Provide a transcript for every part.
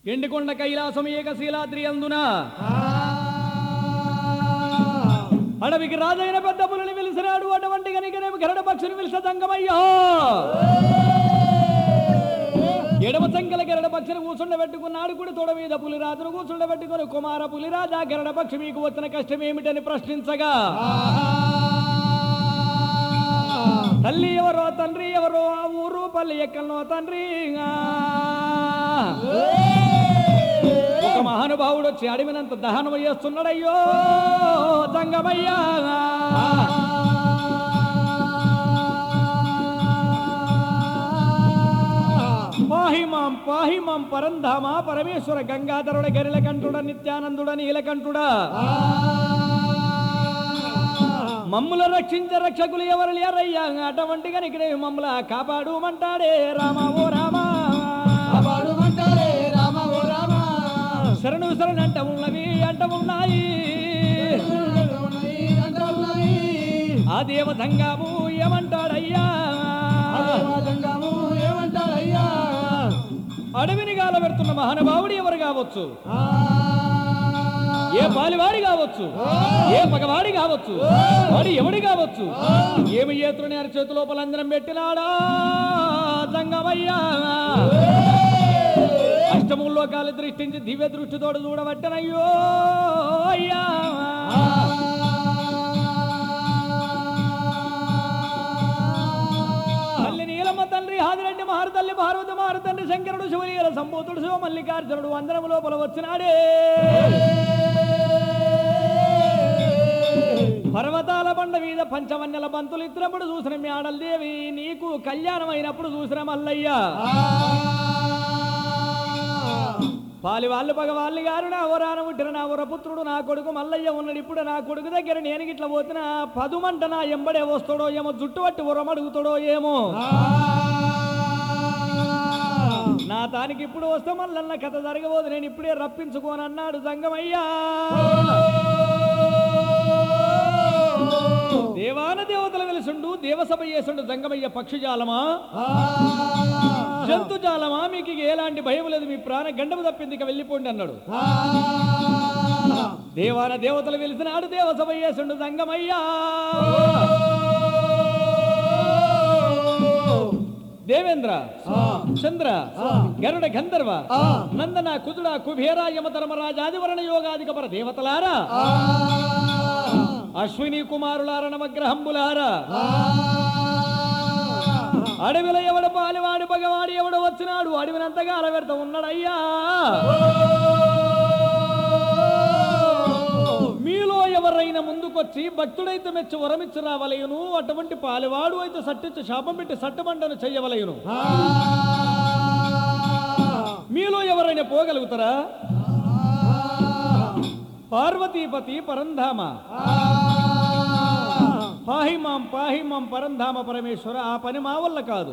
ఎండికొండ కైలాసం ఏకశీలాద్రి అందున అడవికి రాజైన పెద్ద పులిని పిలిచినాడు అటువంటి కనికరేమి గరుడ పక్షుని పిలిచ దంగమయ్యా ఎడమ సంకల గరుడ పక్షిని కూర్చుండ పెట్టుకున్నాడు కూడా తొడ మీద పులిరాజును కూర్చుండ పెట్టుకుని కుమార పులిరాజా గరుడ పక్షి మీకు వచ్చిన కష్టం ఏమిటని ప్రశ్నించగా తల్లి ఎవరో తండ్రి ఎవరో ఆ ఊరు పల్లి ఎక్కడనో తండ్రి ఆ. ఒక మహానుభావుడు వచ్చి అడవినంత దహనం చేస్తున్నాడయ్యో దంగమయ్యా పాహిమాం పాహిమాం పరంధామ పరమేశ్వర గంగాధరుడ గరిల కంఠుడ నిత్యానందుడ నీలకంఠుడా మమ్ముల రక్షించ రక్షకులు ఎవరు లేరయ్యా అటువంటి కనికడే మమ్ముల కాపాడుమంటాడే రామ ఓ రామ కాపాడుమంటారే రామ ఓ రామ శరణు శరణు అంట ఉన్నవి అంట ఉన్నాయి ఉన్నాయి, అంట ఉన్నాయి. ఆ దేవతంగాము ఏమంటాడయ్యా అదేవాదంగాము ఏమంటారయ్యా అడవిని గాల పెడుతున్న మహానుభావుడు ఎవరు కావచ్చు ఆ, ఏ పాలివాడి కావచ్చు ఏ పగవాడి కావచ్చు వాడు ఎవడి కావచ్చు ఏమి చేతులని అరి చేతి లోపల అందరం పెట్టినాడా దంగమయ్యా అష్టముల్లో కాలు దృష్టించి దివ్య దృష్టితోడు చూడబట్టనయ్యో అయ్యా తల్లి నీలమ్మ తండ్రి హాదిరెడ్డి మహారు తల్లి భారవతి మహారు తండ్రి శంకరుడు శివలీల సంబూతుడు శివ మల్లికార్జునుడు అందరము లోపల వచ్చినాడే పర్వతాల బండ మీద పంచవన్నెల బంతులు ఇచ్చినప్పుడు చూసిన మేడల దేవి నీకు కళ్యాణం అయినప్పుడు చూసిన మల్లయ్య పాలి వాళ్ళు పగవాళ్ళు గారు నా వరాన పుట్టిన నా వరపుత్రుడు నా కొడుకు మల్లయ్య ఉన్నాడు ఇప్పుడు నా కొడుకు దగ్గర నేను గిట్ల పోతున్న పదుమంట నా ఎంబడే వస్తాడో ఏమో జుట్టు పట్టి ఉరం అడుగుతాడో ఏమో నా తానికి ఇప్పుడు వస్తే మల్లన్న కథ జరగబోదు నేను ఇప్పుడే రప్పించుకోనన్నాడు సంగమయ్యా దేవాన దేవతల వెలుసుండు దేవసభ చేసుండు సంగమయ్య పక్షిజాలమా జంతుజాలమా మీకు ఇక ఎలాంటి భయం లేదు మీ ప్రాణ గండము తప్పింది ఇక వెళ్ళిపోండి అన్నాడు దేవాన దేవతలు వెలిసినాడు దేవసభ చేసుండు సంగమయ్యా దేవేంద్ర చంద్ర గరుడ గంధర్వ నందన కుదుడ కుబేర యమధర్మరాజాదివరణ యోగాదిక పర దేవతలారా అశ్విని కుమారులార నవగ్రహంబులారా అడవిలో ఎవడు పాలివాడు పగవాడు ఎవడు వచ్చినాడు అడవినంతగా అలవెడత ఉన్నాడయ్యా మీలో ఎవరైనా ముందుకొచ్చి భక్తుడైతే మెచ్చి వరమిచ్చి రావలయును అటువంటి పాలివాడు అయితే సట్టించి శాపం పెట్టి సట్టమంటను చెయ్యవలయును మీలో ఎవరైనా పోగలుగుతారా పార్వతీపతి పరంధామ పాహిమాం పాహిమాం పరంధామ పరమేశ్వర ఆ పని మా వల్ల కాదు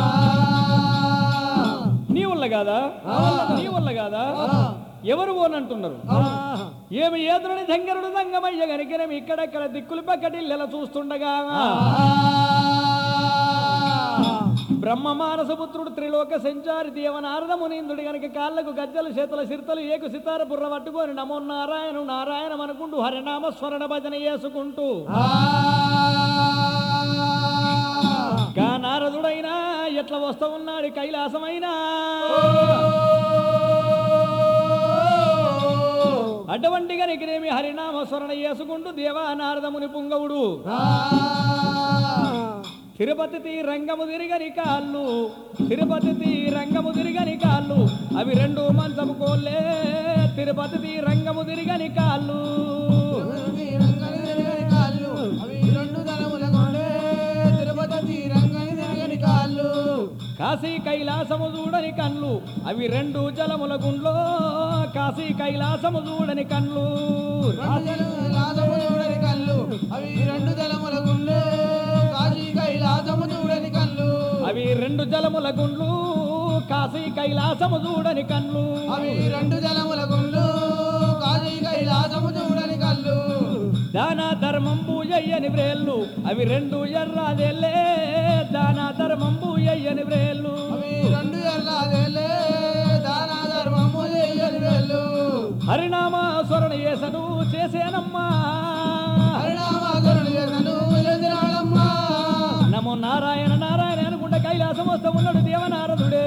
నీ వల్ల కాదా నీ వల్ల కాదా ఎవరు ఓనంటున్నారు ఏమి ఏదురని దంగరుడు దంగమయ్య గనికినం ఇక్కడక్కడ దిక్కులు పక్కటిల్లెల చూస్తుండగా బ్రహ్మ మానసపుత్రుడు త్రిలోక సంచారి దేవనారద మునీంద్రుడి గనక కాళ్ళకు గజ్జలు చేతుల సిరతలు ఏకు సితార బుర్ర పట్టుకొని నమో నారాయణ నారాయణ అనుకుంటూ హరినామ స్మరణ భజన చేసుకుంటూ గా నారదుడైనా ఎట్లా వస్తా ఉన్నాడు కైలాసమైనా అటువంటి గనికినేమి హరినామ స్మరణ చేసుకుంటూ దేవా నారదముని పుంగవుడు తిరుపతి తీ రంగము తిరిగని కాళ్ళు తిరుపతి తీ రంగము తిరిగని కాళ్ళు అవి రెండు మంచము కోళ్ళే తిరుపతి తీ రంగము తిరిగని కాళ్ళు రంగని తిరగని కాళ్ళు అవి రెండు తలముల కొండే తిరుపతి రంగని తిరగని కాళ్ళు కాశీ కైలాసము చూడని కళ్ళు అవి రెండు జలముల గుండ్లో కాశీ కైలాసము చూడని కళ్ళు రాజము చూడని కళ్ళు అవి రెండు తలముల గుండే కాశీ కైలాసము చూడని కళ్ళు అవి రెండు జలముల గుండ్లు కాశీ కైలాసము చూడని కళ్ళు అవి రెండు జలముల గుండ్లు కాశీ కైలాసము చూడని కళ్ళు దాన ధర్మంబు ఎయ్యని వ్రేళ్ళు అవి రెండు ఎర్రాదెల్లే దాన ధర్మంబు ఎయ్యని వ్రేళ్ళు అవి రెండు ఎల్లాదేలే దాన ధర్మము హరినామ స్మరణ చేసను చేసేనమ్మా హరినామాకరుడు చేసను చేసినాడమ్మా. నమో నారాయణ నారాయణ అనుకుంటే కైలాసం వస్తూ ఉన్నాడు దేవనారదుడే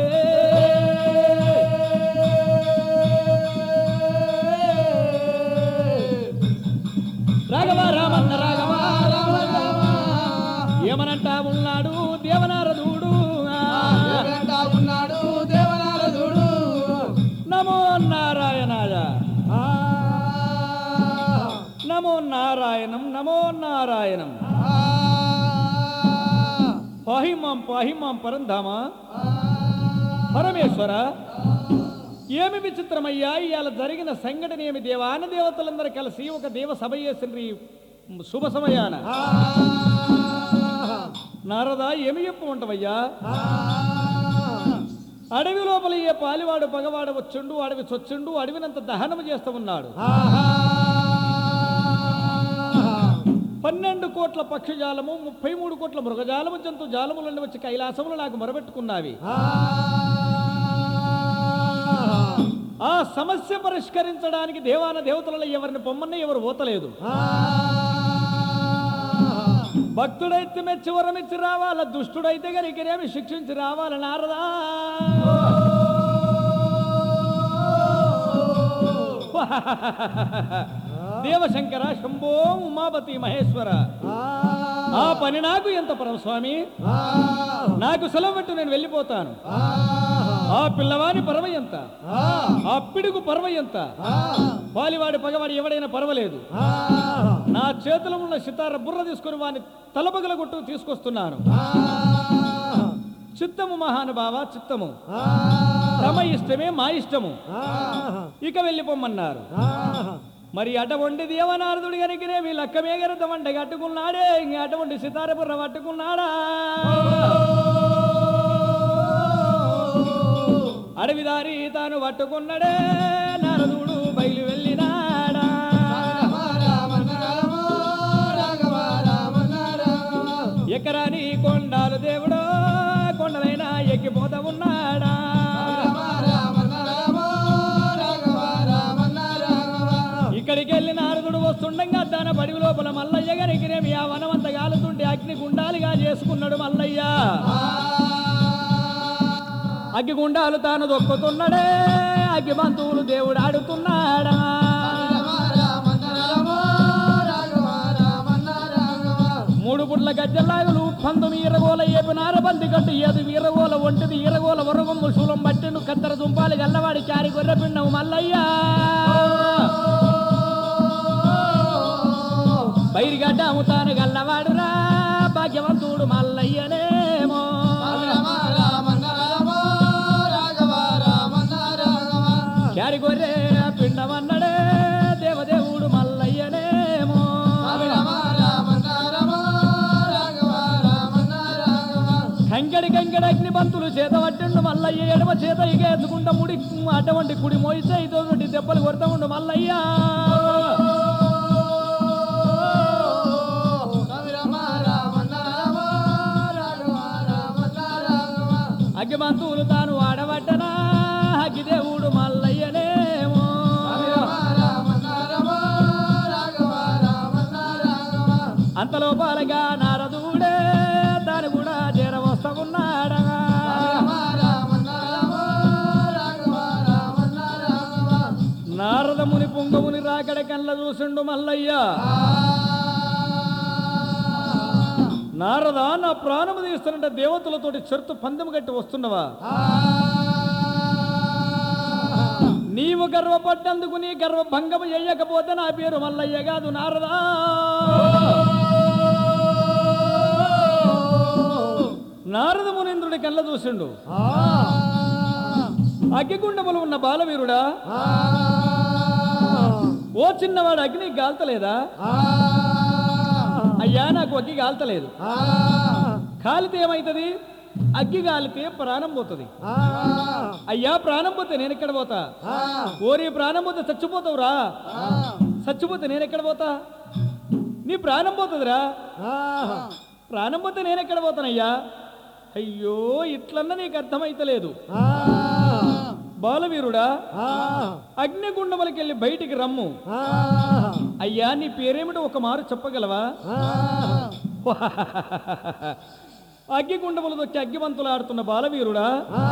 రాఘవ రామన్న రాఘవ రామ రామ. ఏమనంటా ఉన్నాడు దేవనారదుడు ఎవరంటా ఉన్నాడు దేవనారదుడు. నమో నారాయణాయ ఆ. నమో నారాయణం నమో నారాయణం ఆ. పాహిమాం పాహిమాం పరంధామ ఆ. పరమేశ్వర ఏమి విచిత్రమయ్యా ఇవాళ జరిగిన సంఘటన ఏమి దేవాన దేవతలందరూ కలిసి ఒక దేవ సభ చేసిన ఈ శుభ సమయాన ఆ. నారద ఏమి చెప్పమంటవయ్యా ఆ. అడవి లోపల ఏ పాలివాడు పగవాడు వచ్చుండు అడవి చొచ్చుండు అడవినంత దహనము చేస్తూ ఉన్నాడు ఆహా. పన్నెండు కోట్ల పక్షిజాలము ముప్పై మూడు కోట్ల మృగజాలము జంతు జాలములన్నీ వచ్చి కైలాసములు నాకు మొరబెట్టుకున్నావి ఆ. ఆ సమస్య పరిష్కరించడానికి దేవాన దేవతలలో ఎవరిని పొమ్మని ఎవరు ఓతలేదు ఆ. భక్తుడైతే మెచ్చి వరమిచ్చి రావాల దుష్టుడైతే గరికరేమి శిక్షించి రావాల నారదా దేవశంకర శంభో ఉమాపతి మహేశ్వర ఆ. ఆ పని నాకు ఎంత పరం స్వామి ఆ. నాకు సెలవు పెట్టు నేను వెళ్ళిపోతాను ఆ. ఆ పిల్లవాడి పర్వ ఎంత ఆ. ఆ పిడుగు పర్వ ఎంత ఆ. పాలివాడి పగవాడి ఎవడైనా పర్వాలేదు ఆ. నా చేతిలో ఉన్న సితార బుర్ర తీసుకుని వాడిని తలపగల కొట్టు తీసుకొస్తున్నాను ఆ. చిత్తము మహానుభావ చిత్తము ఆ. తమ ఇష్టమే మా ఇష్టము ఆ. ఇక వెళ్ళిపోమన్నారు ఆ. మరి అటువంటి దేవనారదుడు కనుకనేమి లక్క మేగరత వంట కట్టుకున్నాడే ఇంక అటువంటి సితార బుర్ర పట్టుకున్నాడా అడవిదారి తాను పట్టుకున్నాడే నారదుడు బయలు వెళ్ళినాడా రామ రామ రామ రాఘవ రామ రామ ఎకరాని కొండాలు దేవుడు కొండలైనా ఎక్కిపోతా ఉన్నాడా రామ రామ రామ రాఘవ రామ రామ ఇక్కడికి వెళ్ళి నారదుడు వస్తుండగా తన బడి లోపల మల్లయ్య గారికి ఆ వనమంత కాలుతుంటే అగ్ని గుండాలుగా చేసుకున్నాడు మల్లయ్య అగ్గి గుండాలు తాను దొక్కుతున్నాడే అగ్గి బంతువులు దేవుడు ఆడుతున్నాడా మూడు పుట్ల గజ్జలాగులు పంతొమ్మిది ఈరగోల ఏపి నారబంది కట్టు ఏది వీరగోల ఒంటిది ఈరగోల వరగొమ్ము శూలం బట్టెను కత్తెర దుంపాలి గల్లవాడి చారి గొర్రె పిండవు మల్లయ్యా బైరిగడ్డ అమ్ముతాను గల్లవాడురా భాగ్యవంతుడు మల్లయ్యనేమో చారి గొర్రె పిండమన్నడే దేవదేవుడు మల్లయ్యనేమో కంకడి కంకడి అగ్ని బంతులు చేత పట్టిండు మల్లయ్య ఎడమ చేత ఇగేసుకుంటా ముడి అటువంటి కుడి మోయితే ఇటువంటి దెబ్బలు కొడతా ఉండు మల్లయ్య అగ్గి బంతువులు తాను ఆడబట్టనా అగ్గి దేవుడు మల్లయ్యనేమో అంతలోపాలగా నారదుడే తాను కూడా చేరవస్తా ఉన్నాడా నారదముని పుంగముని రాకడ కళ్ళ చూసిండు మల్లయ్య నారద నా ప్రాణము తీస్తున్నట్ట దేవతలతోటి చెరుతు పందెము కట్టి వస్తున్నవా నీవు గర్వపడ్డందుకు నీ గర్వభంగము చెయ్యకపోతే నా పేరు మల్లయ్య కాదు నారదా నారద మునీంద్రుడి కళ్ళ చూసిండు అగ్గిగుండములు ఉన్న బాలవీరుడా ఓ చిన్నవాడు అగ్ని గాల్తలేదా అయ్యా నాకు అగ్గి గాల్తలేదు కాలితే ఏమైతుంది అగ్గి గాలితే ప్రాణం పోతుంది అయ్యా ప్రాణం పోతే నేను ఎక్కడ పోతా ఓరి ప్రాణం పోతే చచ్చిపోతావురా చచ్చిపోతే నేను ఎక్కడ పోతా నీ ప్రాణం పోతుందిరా ప్రాణం పోతే నేను ఎక్కడ పోతానయ్యా అయ్యో ఇట్లన్నా నీకు అర్థమైతలేదు బాలవీరుడా ఆ, అగ్నిగుండములకెళ్ళి బయటికి రమ్ము ఆ, అయ్యా నీ పేరేమిటో ఒక మారు చెప్పగలవా ఆ, అగ్గిగుండములు దొక్కి అగ్గివంతులు ఆడుతున్న బాలవీరుడా ఆ,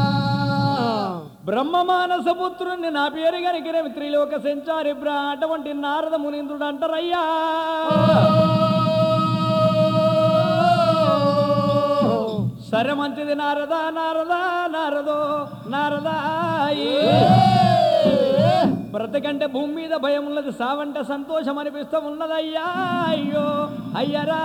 బ్రహ్మమానస పుత్రుణ్ణి నా పేరు గనికిన త్రిలోక సంచారి బ్రా అటువంటి నారద మునీంద్రుడు అంటారయ్యా సరే మంచిది నారదా నారదా నారదో నారదాయి బ్రతకంటే భూమి మీద భయం ఉన్నది సావంటే సంతోషం అనిపిస్తూ ఉన్నదయ్యా అయ్యో అయ్యరా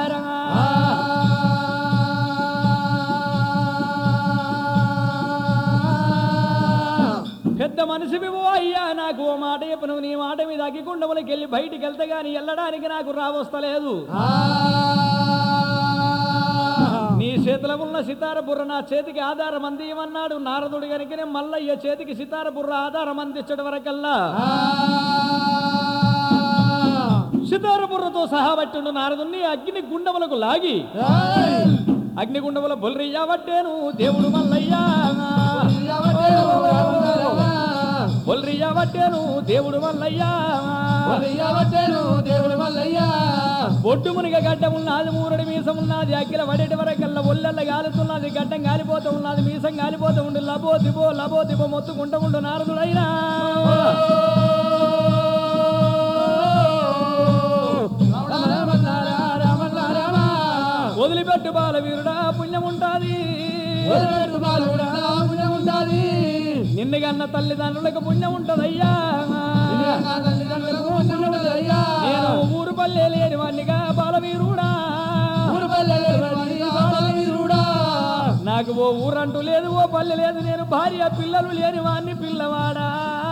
పెద్ద మనిషివి ఓ అయ్యా నాకు ఓ మాట చెప్పు నువ్వు నీ మాట మీద అగ్గికుండములకి వెళ్ళి బయటికి వెళ్తే గాని వెళ్ళడానికి నాకు రావస్తలేదు నీ చేతిలో ఉన్న సితార బుర్ర నా చేతికి ఆధారం అందియమన్నాడు నారదుడు కనుకనే మల్లయ్య చేతికి సితార బుర్ర ఆధారం అందించడం వరకల్లా సితార బుర్రతో సహా పట్టిండు నారదుణ్ణి అగ్ని గుండములకు లాగి అగ్ని గుండముల బొల్రియా పట్టేను దేవుడు మల్లయ్యా బొల్రియా పట్టేను దేవుడు మల్లయ్యా దేవుడు మల్లయ్యా బొడ్డు మునిగ గడ్డ ఉన్నది మూరడి మీసం ఉన్నది అగ్గిల వడేటి వరకల్లా ఒళ్ళల్ల గాలుతున్నది గడ్డం గాలిపోతూ ఉన్నది మీసం గాలిపోతూ ఉండు లబో దిబో లబో దిబో మొత్తుకుంటూ ఉండు నారదుడైనా వదిలిపెట్టు బాల వీరుడా పుణ్యం ఉంటాది నిన్ను గన్న తల్లిదండ్రులకు పుణ్యం ఉంటదయ్యా నేను ఊరు పల్లె లేని వాణ్ణిగా బాలవీరుడా నాకు ఓ ఊరంటూ లేదు ఓ పల్లె లేదు నేను భార్య పిల్లలు లేని వాణ్ణి పిల్లవాడా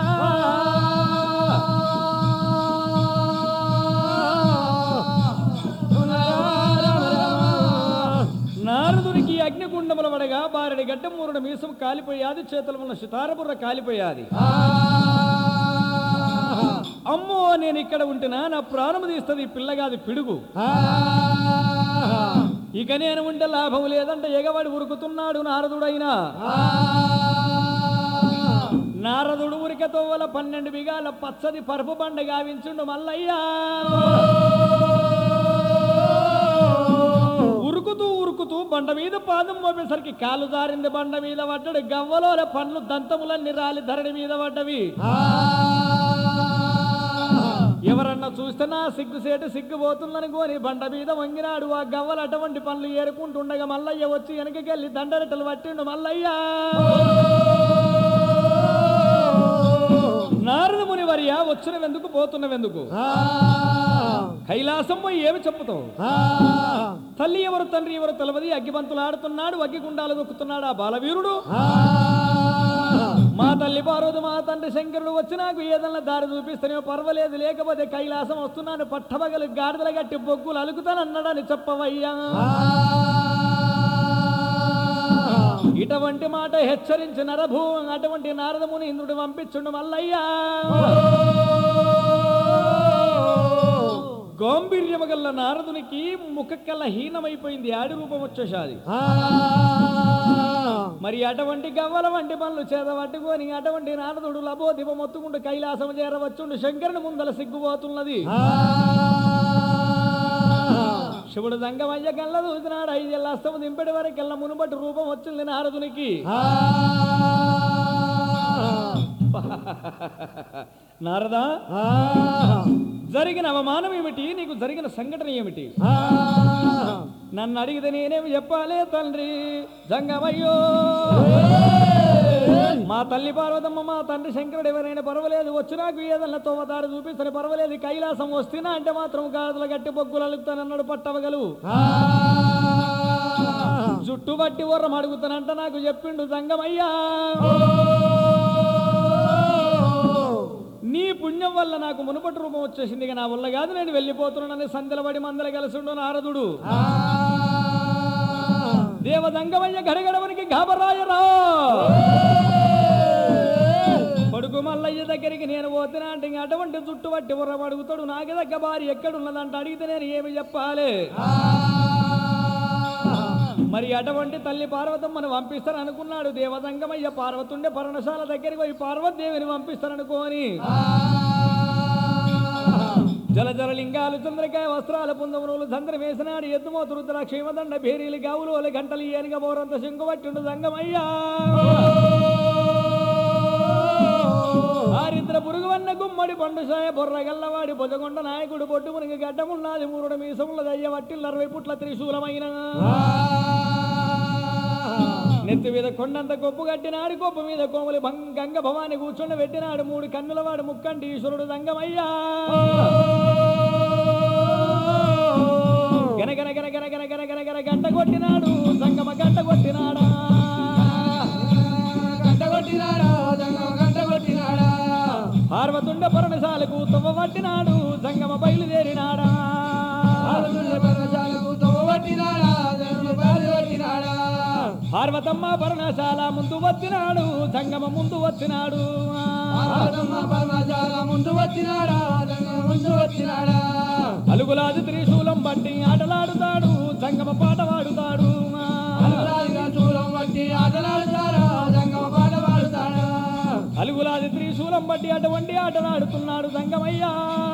నారదునికి అగ్నిగుండముల వడగా బారెడి గడ్డ మూరుడు మీసం కాలిపోయాది చేతులు ఉన్న సితారబుర్ర కాలిపోయాది అమ్మో నేను ఇక్కడ ఉంటున్నా నా ప్రాణం తీస్తుంది ఈ పిల్లగాది పిడుగు ఇక నేను ఉంటే లాభం లేదంటే ఎగవాడి ఉరుకుతున్నాడు నారదుడైనా నారదుడు ఉరిక తోవల పన్నెండు బిగాల పచ్చది పరుపు బండ గావించుండు మల్లయ్యా ఉరుకుతూ ఉరుకుతూ బండ మీద పాదం మోపేసరికి కాలు జారింది బండ మీద పడ్డాడు గవ్వలోల పండ్లు దంతములన్నీ రాలి ధరణి మీద పడ్డవి ఎవరన్నా చూస్తే నా సిగ్గుసేటు సిగ్గుపోతుందనుకోని బండ మీద వంగినాడు ఆ గవ్వలు అటువంటి పనులు ఏరుకుంటుండగా మల్లయ్య వచ్చి వెనకకెళ్ళి దండరెట్టలు పట్టిండు మల్లయ్య నారద ముని వర్య వచ్చినవెందుకు పోతున్నవెందుకు కైలాసం పోయి ఏమి చెప్పుతావు తల్లి ఎవరు తండ్రి ఎవరు తెలవది అగ్గిబంతులు ఆడుతున్నాడు అగ్గిగుండాలు దొక్కుతున్నాడు ఆ బాలవీరుడు మా తల్లి పార్వతి మా తండ్రి శంకరుడు వచ్చి నాకు ఏదన్నా దారి చూపిస్తేనే పర్వాలేదు లేకపోతే కైలాసం వస్తున్నాను పట్టబగలు గాడిదల గట్టి బొగ్గులు అలుకుతానన్నాడని చెప్పవయ్యా ఇటువంటి మాట హెచ్చరించి నరభూ అటువంటి నారదముని ఇంద్రుడు పంపించుండు మల్లయ్యా గోంభీర్యము గల్ల నారదునికి ముఖకల్ల హీనమైపోయింది ఆడి రూపం వచ్చేసాది మరి అటువంటి గవ్వల వంటి పనులు చేదబట్టుకొని అటువంటి నారదుడు లబో దివ మొత్తుకుంటూ కైలాసం చేరవచ్చుండు శంకరుని ముందల సిగ్గుపోతున్నది శివుడు దంగమయ్య కళ్ళ చూసినాడు ఐదేళ్ళ అస్తము దింపటి వరకెళ్ళ మునుబట్టి రూపం వచ్చింది నారదునికి నారదా జరిగిన అవమానం ఏమిటి నీకు జరిగిన సంఘటన ఏమిటి నన్ను అడిగితే నేనేమి చెప్పాలే తండ్రి జంగమయ్యో మా తల్లి పార్వతమ్మ మా తండ్రి శంకరుడు ఎవరైనా పర్వాలేదు వచ్చి నాకు ఏదన్నా తోమతాడు చూపిస్తాను పర్వాలేదు కైలాసం వస్తున్నా అంటే మాత్రం గాజుల గట్టి బొగ్గులు అలుగుతానన్నాడు పట్టవగలు జుట్టు బట్టి ఉర్రం అడుగుతానంట నాకు చెప్పిండు జంగమయ్యా నీ పుణ్యం వల్ల నాకు మునుపటి రూపం వచ్చేసింది ఇక నా వల్ల కాదు నేను వెళ్ళిపోతున్నానని సందెలబడి మందల కలిసిండు నారదుడు దేవదంగమయ్య గడగడవనికి గాబరాయరా కొడుకు మల్లయ్య దగ్గరికి నేను పోతున్నా అంటే ఇంక అటువంటి జుట్టు పట్టి ఉర్రం అడుగుతాడు నాకు దగ్గర భార్య ఎక్కడున్నదంట అడిగితే నేను ఏమి చెప్పాలి మరి అటువంటి తల్లి పార్వతమ్మను పంపిస్తాను అనుకున్నాడు దేవదంగమయ్య పార్వతుండే పర్ణశాల దగ్గరికి పోయి పార్వతీదేవిని పంపిస్తారనుకోని జల జల లింగాలు చంద్రకాయ వస్త్రాల పుందమునులు చంద్ర వేసినాడు ఎద్దుమోతు రుద్రాక్ష హిమదండ భేరీలు గావులు ఒలి గంటలు ఏనుగ బోరంత శంకు పట్టిండు సంగమయ్యా ఆరిద్ర పురుగువన్న గుమ్మడి పండుసాయ బొర్ర గల్లవాడి బొజగొండ నాయకుడు బొడ్డు మునిగి గడ్డమున్నది మూరుడు మీసముల దయ్య వట్టిల్ అరవై పుట్ల త్రిశూలమైన నెత్తి మీద కొండంత కొప్పు కట్టినాడు కొప్పు మీద కోమలి భం- గంగ భవాని కూర్చుండ పెట్టినాడు మూడు కన్నులవాడు ముక్కంటి ఈశ్వరుడు దంగమయ్యా గనగన గన గన గన గన గన గన గంట కొట్టినాడు సంగమ గంట కొట్టినాడా గంట కొట్టినాడా దంగమ గంట కొట్టినాడా పార్వతుండ పర్ణశాలకు తువ్వ పట్టినాడు సంగమ బయలుదేరినాడా ఆరుదుల పర్ణశాలకు తవ్వ పట్టినాడా దంగమ బారి కొట్టినాడా పార్వతమ్మ పర్ణశాల ముందు వచ్చినాడు సంగమ ముందు వచ్చినాడు పార్వతమ్మ పర్ణశాల ముందు వచ్చినాడా దంగమ ముందు వచ్చినాడా అలుగులాది త్రిశూలం బట్టి ఆటలాడుతాడు సంగమ పాట పాడుతాడు అల్లాదిగా చూలం బట్టి ఆటలాడుతారా దంగమ పాట పాడుతాడా అలుగులాది త్రిశూలం బట్టి అటువంటి ఆటలాడుతున్నాడు సంగమయ్యా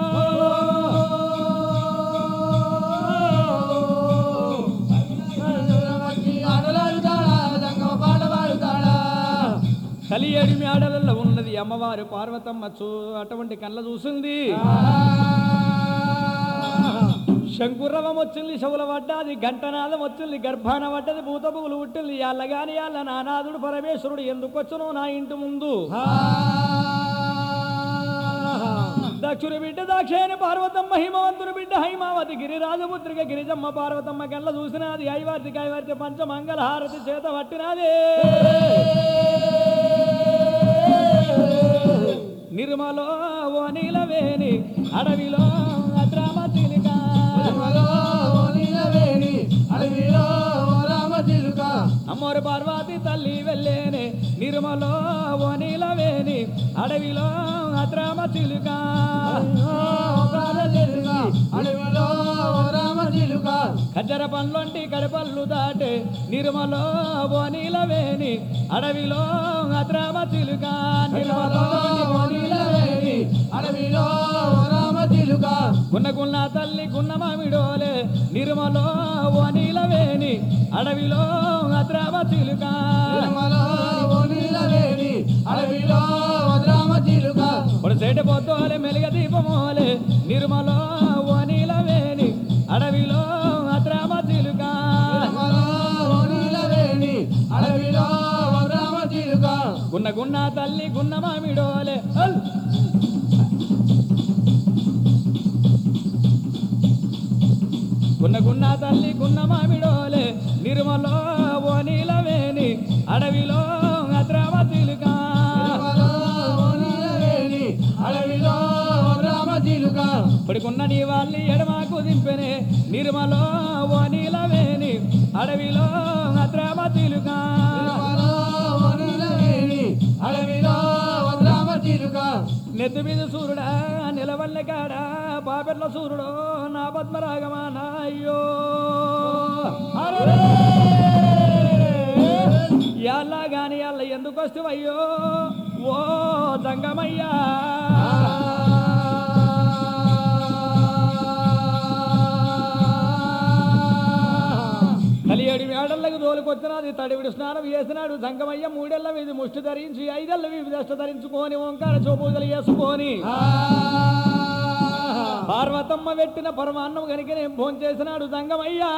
బట్టి ఆటలాడుతాడా దంగమ పాట పాడుతాడా కలియేడి మేడలలో ఉన్నది అమ్మవారు పార్వతమ్మ చూ అటువంటి కళ్ళ చూసింది శంకురవం వచ్చింది శవుల పడ్డాది గంటనాదం వచ్చింది గర్భాన పడ్డది భూతపుగులు పుట్టింది యాళ్ళ గాని యాళ్ళ నానాథుడు పరమేశ్వరుడు ఎందుకు వచ్చును నా ఇంటి ముందు దక్షుని బిడ్డ దాక్షాయని పార్వతమ్మ హిమవంతుని బిడ్డ హైమావతి గిరిరాజపుత్రిక గిరిజమ్మ పార్వతమ్మ కళ్ళ చూసినది ఐవార్తి కైవార్తి పంచమంగళ హారతి చేత పట్టినది నిర్మలో ఓ నీలవేణి అడవిలో అద్రామ చిలిక తిరుమలలో ఓ నీలవేణి, అడవిలో ఓ రామచిలుక. అమ్మోరు పార్వతి తల్లి వెళ్ళేనే నిర్మలో ఓ నీలవేణి అడవిలో అద్రామ చిలుక ఓ ప్రాణచిలుక, అడవిలో ఓ రామచిలుక. ఖజ్జర పండ్లొంటి కడపల్లు దాటే నిర్మలో ఓ నీలవేణి అడవిలో అద్రామ చిలుక తిరుమలలో నిర్మలో ఓ నీలవేణి, అడవిలో ఓ రామచిలుక. గున్న గున్న తల్లి గున్న మామిడోలే నిర్మలో ఓ నీలవేణి అడవిలో అద్రామ చిలుక తిరుమలలో ఓ నీలవేణి, అడవిలో ఓ రామచిలుక. పొడిసేటి పొద్దులే మెలిగ దీపమోలే నిర్మలో ఓ నీలవేణి అడవిలో అద్రామ చిలుక తిరుమలలో ఓ నీలవేణి, అడవిలో ఓ రామచిలుక. గున్న గున్న తల్లి గున్న మామిడోలే అల్! గున్న గున్న తల్లి గున్న మామిడోలే నిర్మలో ఓ నీలవేణి అడవిలో అద్రామ చిలుక తిరుమలలో ఓ నీలవేణి, అడవిలో ఓ రామచిలుక. పడుకున్న నీ వాళ్ళని ఎడమాకు దింపెనే నిర్మలో ఓ నీలవేణి అడవిలో అద్రామ చిలుక తిరుమలలో ఓ నీలవేణి, అడవిలో ఓ రామచిలుక. నెత్తి మీద సూర్యుడా నిలవల్ల కాడ పాపెట్ల సూర్యుడు నా పద్మరాగమా నా అయ్యో ఎల్లా గాని ఎల్ల ఎందుకు వస్తువయ్యో ఓ దంగమయ్యా కలియేడి మేడళ్ళకు తోలుకొచ్చినది తడివిడి స్నానం చేసినాడు సంగమయ్య మూడేళ్ల వీధి ముష్టి ధరించి ఐదేళ్ల వీధి దష్ట ధరించుకొని ఓంకార చోపూజలు చేసుకొని పార్వతమ్మ పెట్టిన పరమాన్నం కనుక నేను భోజనం చేసినాడు సంగమయ్యా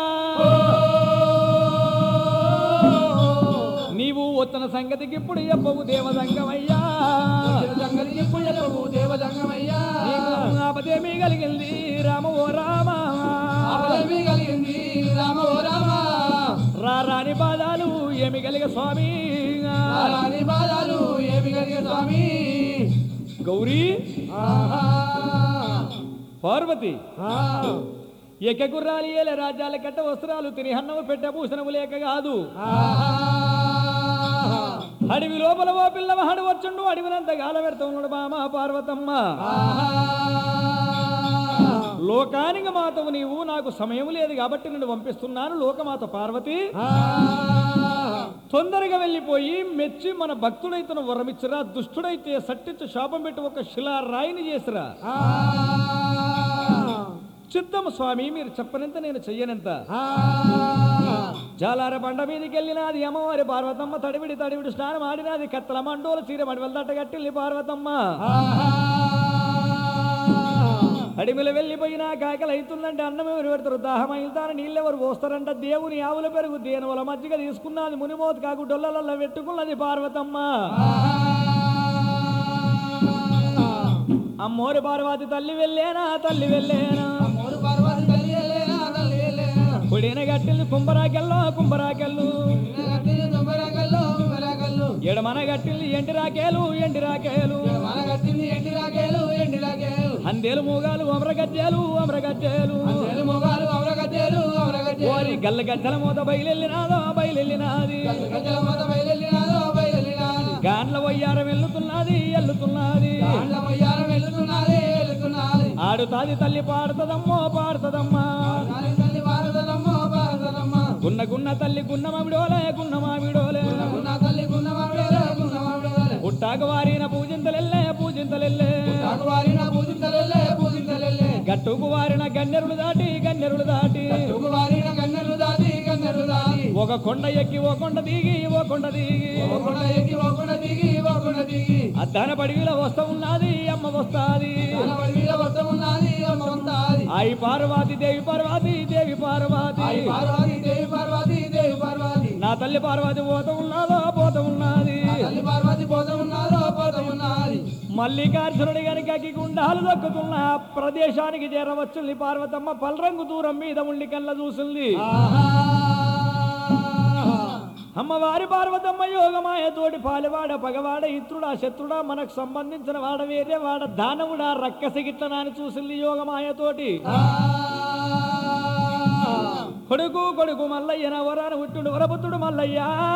నీవు వస్తున్న సంగతికి ఇప్పుడు చెప్పవు దేవదంగమయ్యా సంగతి ఇప్పుడు చెప్పవు దేవదంగమయ్యా నీకు ఆపదేమీ కలిగింది రామ ఓ రామ ఆపదేమి కలిగింది రామ ఓ రామ రా రాని పాదాలు ఏమి కలిగ స్వామి రాని బాధాలు ఏమి కలిగే స్వామి గౌరీ ఆహా. పార్వతి ఆ. ఎక్క గుర్రాలు ఏలే రాజ్యాల కట్ట వస్త్రాలు తిని హన్నము పెట్ట భూషణము లేక కాదు ఆహా. అడవి లోపల ఓ పిల్లవాడు వచ్చుండు అడవినంత గాల పెడతా ఉన్నాడు బామ పార్వతమ్మ ఆహా. లోకానికి మాతవు నీవు నాకు సమయం లేదు కాబట్టి నేను పంపిస్తున్నాను లోకమాత పార్వతి ఆ, తొందరగా వెళ్ళిపోయి మెచ్చి మన భక్తుడైతే వరమిచ్చిరా దుష్టుడైతే సట్టించి శాపం పెట్టి ఒక శిలా రాయిని చేసిరా ఆ, చిత్తము స్వామి మీరు చెప్పనంత నేను చెయ్యనంత ఆ, జాలార బండ మీదకి వెళ్ళినది అమ్మవారి పార్వతమ్మ తడివిడి తడివిడి స్నానం ఆడినది కత్తల మండోలు చీర మడివెల దట్ట కట్టిల్లి పార్వతమ్మ అడిమిల వెళ్ళిపోయినా కాకలు అవుతుందంటే అన్నం ఎవరు పెడతారు దాహం అవుతాను నీళ్ళెవరు పోస్తారంట దేవుని ఆవుల పెరుగు దేనువల మజ్జిగ తీసుకున్నది మునిమోతు కాకు డొల్లలల్ల పెట్టుకున్నది పార్వతమ్మ అమ్మోరి పార్వతి తల్లి వెళ్ళేనా తల్లి వెళ్ళేనా మూడు పర్వతం తల్లి వెళ్ళేనా, తల్లి వెళ్ళేనా. పొడిన గట్టిల్ని కుంభరాకెల్లో కుంభరాకెళ్ళు నిన్న కట్టిన దుంబరాకల్లు, దుంబరాకల్లు. ఎడమన గట్టిల్ని ఎండి రాకేలు ఎండి రాకేలు మన కట్టింది ఎండి రాకేలు, ఎండి రాకేలు. అందేలు మూగాలు అమర గజ్జాలు అమర గజ్జాలు అందరి మొగాలు అవరగజ్జేలు, అవరగజ్జేలు. ఓరి గల్ల గజ్జల మూత బయలెళ్ళినాదో బయలెళ్ళినాది గజ్జల గజ్జల మొద బయలెళ్ళినాదో, బయలెళ్ళినాది. గాండ్ల వయ్యారం వెళ్ళుతున్నది ఎల్లుతున్నది దాండ్ల మొయ్యారం వెళ్తున్నది, వెళ్తున్నది. ఆడుతాది తల్లి పాడుతదమ్మో పాడుతదమ్మా దాని తల్లి భారతదమ్మ, భారతదమ్మ. గున్న గున్న తల్లి గున్న మామిడోలే గున్న మామిడోలే గున్న తల్లి గున్న మామిడేలే, గున్న మామిడేలే. పుట్టాక వారిన పూజింతలెల్లే పూజింతలెల్లే నాకు వారిన పూజింతలెల్లే, పూజింతలెల్లే. గట్టుకు వారిన గన్నెరులు దాటి గన్నెరులు దాటి తుగు వారిన కన్నెలు దాటి, కన్నెలు దాటి. ఒక కొండ ఎక్కి ఓ కొండ దిగి ఓ కొండ దిగి ఓ కొండ ఎక్కి, ఓ కొండ దిగి, ఓ కొండ దిగి. అద్దాన పడివిలో వస్తా ఉన్నది అమ్మ వస్తాది కనబడి మీద వస్త్రం ఉన్నది, అమ్మ ఉన్నది. అయి పార్వతి దేవి పార్వతి దేవి పార్వతి ఆయి పార్వతి, దేవి పార్వతి, దేవి పార్వతి. నా తల్లి పార్వతి పోత ఉన్నదో పోత ఉన్నది నా తల్లి పార్వతి పోత ఉన్నారో, పోత ఉన్నది. మల్లికార్జునుడి గనుక గుండాలు దొక్కుతున్న ప్రదేశానికి చేరవచ్చుంది పార్వతమ్మ పల్రంగు దూరం మీద ఉండి కళ్ళ చూసింది ఆహా. అమ్మవారి పార్వతమ్మ యోగమాయ తోటి పాలివాడ పగవాడ ఇత్రుడా శత్రుడా మనకు సంబంధించిన వాడ వేరే వాడ దానవుడా రక్కసగిట్లనా అని చూసింది యోగమాయ తోటి ఆ. కొడుకు కొడుకు మల్లయ్య నా వరాన పుట్టుడు వరపుత్రుడు మల్లయ్య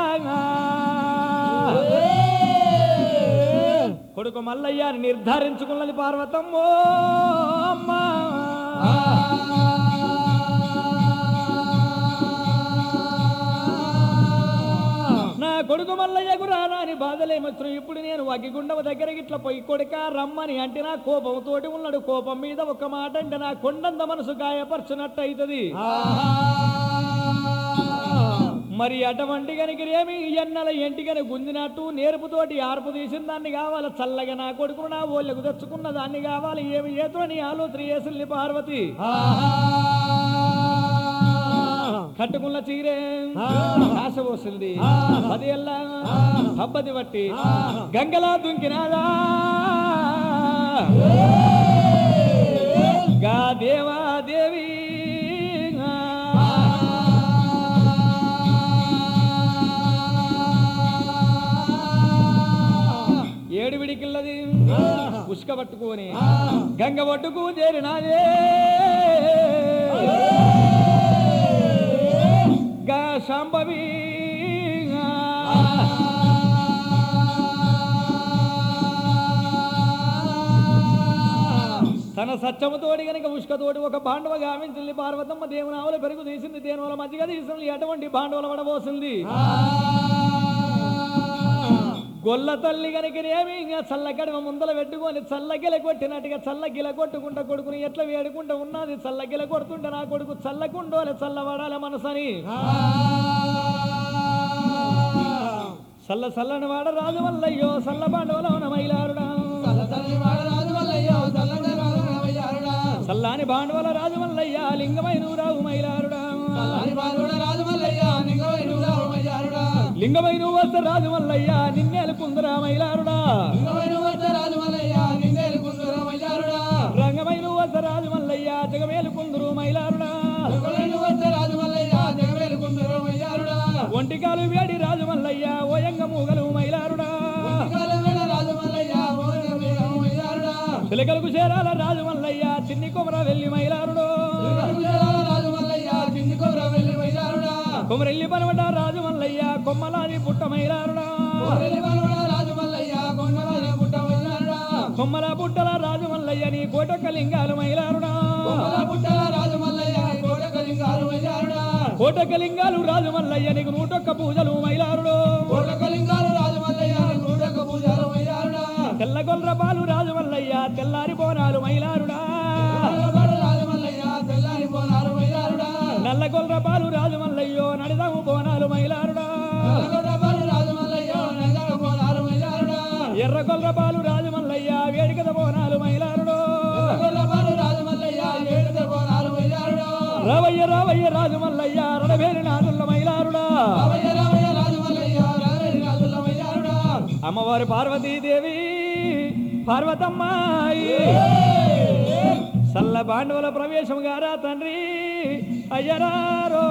కొడుకు మల్లయ్య అని నిర్ధారించుకున్నది పార్వతమ్మో అమ్మా నా కొడుకు మల్లయ్యకు రానా అని బాధలేమొచ్చు ఇప్పుడు నేను అగ్గిగుండవ దగ్గరికి ఇట్లా పోయి కొడుక రమ్మని అంటే నా కోపంతోటి ఉన్నాడు కోపం మీద ఒక మాట అంటే నా కొండంత మనసు గాయపరచునట్టు అవుతుంది మరి అటువంటి కనికిరేమి ఎన్నల ఎంటికని గుంజినట్టు నేర్పుతోటి ఆర్పు తీసిన దాన్ని కావాలి చల్లగా నా కొడుకును నా ఓళ్ళకు తెచ్చుకున్న దాన్ని కావాలి ఏమి ఏతో నీ ఆలోచన చేసింది పార్వతి కట్టుకున్న చీరే ఆశ పోసింది పది ఎల్ల హబ్బది బట్టి గంగలా దుంకినాదా గా దేవా దేవి ఏడు విడికిల్లది పుష్క పట్టుకొని గంగ పట్టుకు చేరినాదే గా శాంభవి తన సత్యముతోడి గనక ఉష్కతోటి ఒక బాండవ గావించింది పార్వతమ్మ దేవునావుల పెరుగు తీసింది దేనివల మధ్యగా తీసింది ఎటువంటి బాండవల పడబోసింది గొల్ల తల్లి గనికినేమి ఇంకా చల్లగడమ ముందల పెట్టుకొని చల్లగిల కొట్టినట్టుగా చల్లగిల కొట్టుకుంటా కొడుకుని ఎట్లా వేడుకుంటా ఉన్నది చల్లగిల కొడుతుంటే నా కొడుకు చల్లకుండోలే చల్లబడాలి మనసని చల్ల చల్లని వాడ రాజు వల్లయ్యో చల్ల బాండవల ఉన్న మైలారుడా చల్లాని బాండవల రాజు వల్లయ్యా లింగమైన రావు మైలారుడా లింగమైన వద్ద రాజు వల్లయ్యా నిన్నేలు కుందరా మైలారుడా రంగమైన వద్ద రాజు వల్లయ్యా జగమేలు కుందరు మైలారుడా ఒంటికాలు వేడి రాజు మల్లయ్య ఓయంగ మూగలు మైలారుడా పిలకలకు చేరాల రాజు మల్లయ్య చిన్ని కొమర వెళ్ళి మైలారుడు కొమరెల్లి పనవట రాజు మల్లయ్య కొమ్మలాది పుట్ట మైలారుడా కొమ్మల పుట్టల రాజు మల్లయ్య నీ కోటొక్క లింగాలు మైలారుడా బొమ్మల పుట్టల రాజు మల్లయ్య కోట కలింగాలు వయ్యారుడా కోటకలింగాలు రాజు మల్లయ్య నీకు నూటొక్క పూజలు మైలారుడు కోట కలింగాలు రాజు మల్లయ్య నూటొక్క పూజలు వయ్యారుడా తెల్లగొండ్ర పాలు రాజు మల్లయ్య తెల్లారి బోనాలు మైలారుడా తెల్లవాడు రాజు మల్లయ్య తెల్లారి పోనాలు వయ్యారుడా నల్లగొండ్ర పాలు రాజు మల్లయ్యో నడిదాము బోనాలు మైలారుడా తెల్లగొండపాడు రాజు మల్లయ్య నల్లగొండ పోనాలు వయ్యారుడా ఎర్రగొండ్ర పాలు రాజు మల్లయ్య వేడికద బోనాలు మైలారుడు తెల్లగొండపాడు రాజు మల్లయ్య ఏడుద పోనాలు వయ్యారుడా రావయ్య రావయ్య రాజు మల్లయ్య రడవేరి నాదుల్ల మైలారుడా రామయ్య రామయ్య రాజు మల్లయ్య రామయ్య రాజుల వయ్యారుడా అమ్మవారి పార్వతీదేవి పార్వతమ్మాయి సల్ల పాండవుల ప్రవేశం గారా తండ్రి అయ్యరారో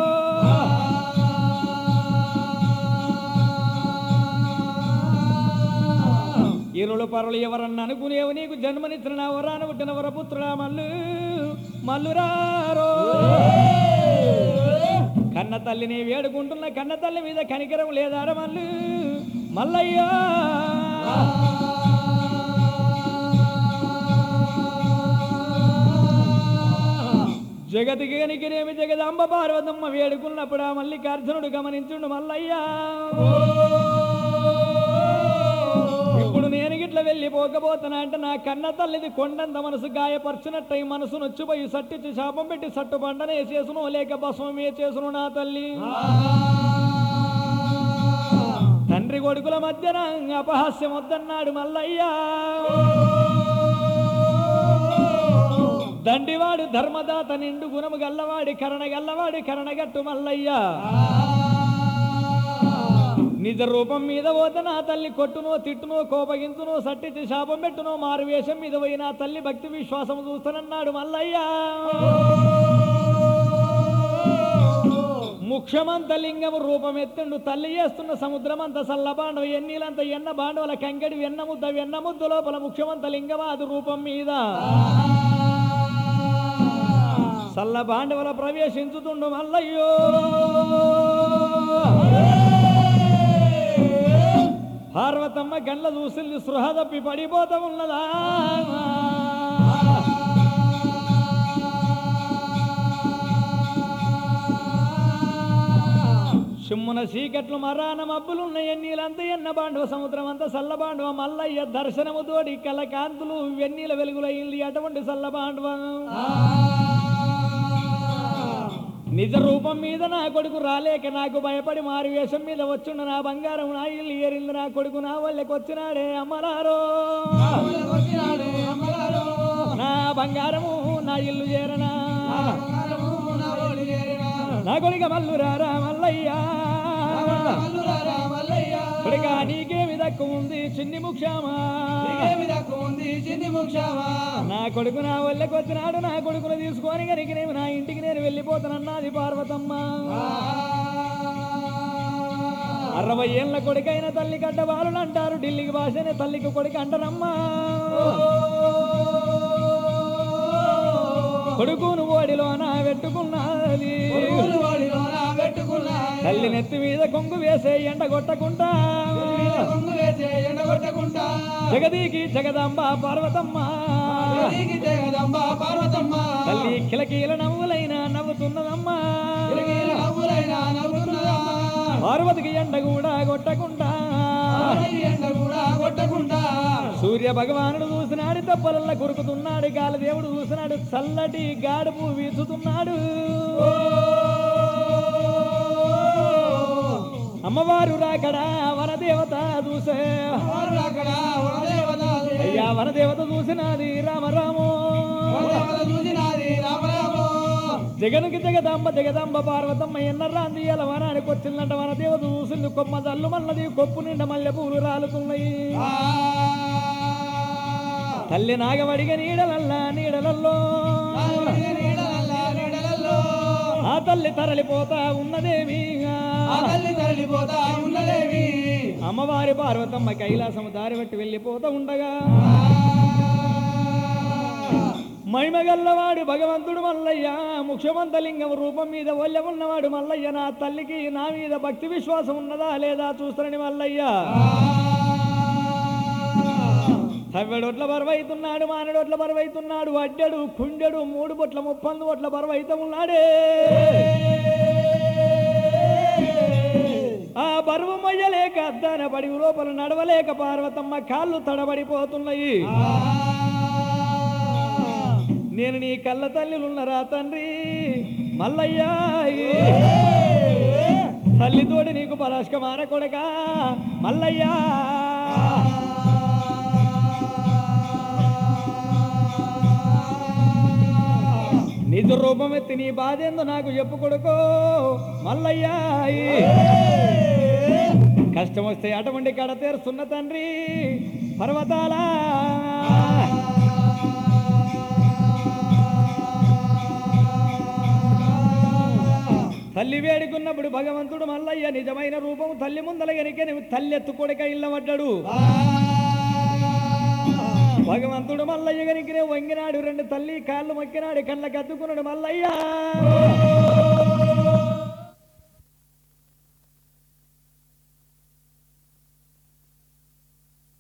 ఇరుಳು పరులు ఎవరన్నా అనుకునేవు నీకు జన్మనిచ్చిన నా వరాన పుట్టిన వరపుత్రుడా మల్లు మల్లురారో కన్న తల్లిని వేడుకుంటున్న కన్న తల్లి మీద కనికరం లేదార మల్లు మల్లయ్యా జగతికి కనికిరేమి జగదాంబ పార్వతమ్మ వేడుకున్నప్పుడు ఆ మల్లికార్జునుడు గమనించుండు మల్లయ్యా ఇప్పుడు నేను గిట్ల వెళ్ళిపోకపోతున్నా అంటే నా కన్న తల్లిది కొండంత మనసు గాయపరచినట్టయి మనసు నొచ్చిపోయి సట్టించి శాపం పెట్టి సట్టు పంటనే చేసును లేక భస్మమే చేసును నా తల్లి తండ్రి కొడుకుల మధ్యన అపహాస్యం వద్దన్నాడు మల్లయ్యా దండివాడు ధర్మదాత నిండు గుణము గల్లవాడి కరణ గల్లవాడి కరణగట్టు మల్లయ్యా నిజ రూపం మీద పోతే నా తల్లి కొట్టునో తిట్టునో కోపగించునో సట్టించి శాపం పెట్టునో మారు వేషం మీద పోయి నా తల్లి భక్తి విశ్వాసం చూస్తానన్నాడు మల్లయ్యా ముఖ్యమంత లింగము రూపం ఎత్తుండు తల్లి చేస్తున్న సముద్రమంత సల్ల బాండవ ఎన్నీలంత ఎన్న బాండవల కంకడి వెన్న ముద్ద వెన్న ముద్ద లోపల ముఖ్యమంత లింగమా అది రూపం మీద సల్ల బాండవల ప్రవేశించుతుండు మల్లయ్యో పార్వతమ్మ గండ్ల చూసింది సృహ తప్పి పడిపోతా ఉన్నదా సిమ్మున చీకట్లు మరాన మబ్బులున్న ఎన్నీలంత ఎన్న బాండవ సముద్రం అంతా సల్ల బాండవ మల్లయ్య దర్శనము తోడి కల కాంతులు వెన్నీల వెలుగులయ్యింది అటువంటి సల్ల బాండవ నిజ రూపం మీద నా కొడుకు రాలేక నాకు భయపడి మారు వేషం మీద వచ్చుండ నా బంగారం నా ఇల్లు ఏరింది నా కొడుకు నా వాళ్ళకి వచ్చినాడే అమ్మలారో వచ్చినాడు అమ్మగారు నా బంగారము నా ఇల్లు చేరనా బంగారము నా ఓడి చేరినా. నా కొడుక మల్లురారా మల్లయ్యా మల్లురారా మల్లయ్య కొడుక నీకేమి దక్కు ఉంది చిన్ని ముఖ్యమా నీకేమి తక్కువ ఉంది చిన్ని ముఖ్యమా నా కొడుకు నా వల్లకి వచ్చినాడు నా కొడుకును తీసుకొని కనుక నేను నా ఇంటికి నేను వెళ్ళిపోతానన్నది పార్వతమ్మ అరవై ఏళ్ళ కొడుకైన తల్లి కట్ట బాలులు అంటారు ఢిల్లీకి భాషనే తల్లికి కొడుకు అంటారమ్మా కొడుకును ఓడిలోన పెట్టుకున్నది కొడుకులు వాడిలోన పెట్టుకున్నా తల్లి నెత్తి మీద కొంగు వేసే ఎండ కొట్టకుండా కొంగు వేసే ఎండగొట్టకుండా జగదీకి జగదాంబ పార్వతమ్మ ఎదిగి జగదంబ పార్వతమ్మ తల్లి కిలకీల నవ్వులైన నవ్వుతున్నదమ్మా తిరిగిన నవ్వులైనా నవ్వుతున్నదమ్మ పార్వతికి ఎండ కూడా కొట్టకుండా ఈ ఎండ కూడా కొట్టకుండా సూర్య భగవానుడు చూసినాడు తప్పలల్ల కొరుకుతున్నాడు గాలి దేవుడు చూసినాడు చల్లటి గాడుపు వీచుతున్నాడు అమ్మవారు రాకడా వనదేవత చూసే వారు అక్కడ వనదేవత అయ్యా వనదేవత చూసినది రామరామో వనదేవత చూసినాది రామరామో జగనుకి జగదాంబ జగదాంబ పార్వతమ్మ ఎన్నరాంది ఇలా వనానికి వచ్చిందంట వనదేవత చూసింది కొమ్మ జల్లు మల్లది కొప్పు నిండా మల్లె పూలు రాలుతున్నాయి ఆ తల్లి నాగవడిగ నీడలల్లా నీడలల్లో నీడలల్లా నీడలల్లో ఆ తల్లి తరలిపోతా ఉన్నదేవి ఆ తల్లి తరలిపోతా ఉన్నదేవి అమ్మవారి పార్వతమ్మ కైలాసము దారి బట్టి వెళ్ళిపోతా ఉండగా మహిమగల్లవాడు భగవంతుడు మల్లయ్య ముఖ్యమంతలింగం రూపం మీద ఒళ్ళె ఉన్నవాడు మల్లయ్య నా తల్లికి నా మీద భక్తి విశ్వాసం ఉన్నదా లేదా చూస్తానని మల్లయ్య సవ్వెడొట్ల బరువైతున్నాడు మానడొట్ల బరువైతున్నాడు అడ్డడు కుండెడు మూడు బొట్ల ముప్పందు బొట్ల బరువైతే ఉన్నాడే ఆ బరువు మొయ్యలేక అద్దాన పడి లోపల నడవలేక పార్వతమ్మ కాళ్ళు తడబడిపోతున్నాయి నేను నీ కళ్ళ తల్లిలున్నరా తండ్రి మల్లయ్యా తల్లితోటి నీకు పరాష్కమాన కొడక మల్లయ్యా నిజ రూపమెత్తి నీ బాధేందో నాకు చెప్పు కొడుకో మల్లయ్యా కష్టం వస్తే అటువంటి కడ తీరుస్తున్న తండ్రి పర్వతాలా తల్లి వేడుకున్నప్పుడు భగవంతుడు మల్లయ్య నిజమైన రూపం తల్లి ముందల గనికే నువ్వు తల్లి ఎత్తుకొడక ఇళ్ళబడ్డాడు భగవంతుడు మల్లయ్య గనికినే వంగినాడు రెండు తల్లి కాళ్ళు మొక్కినాడు కళ్ళ కత్తుకున్నాడు మల్లయ్య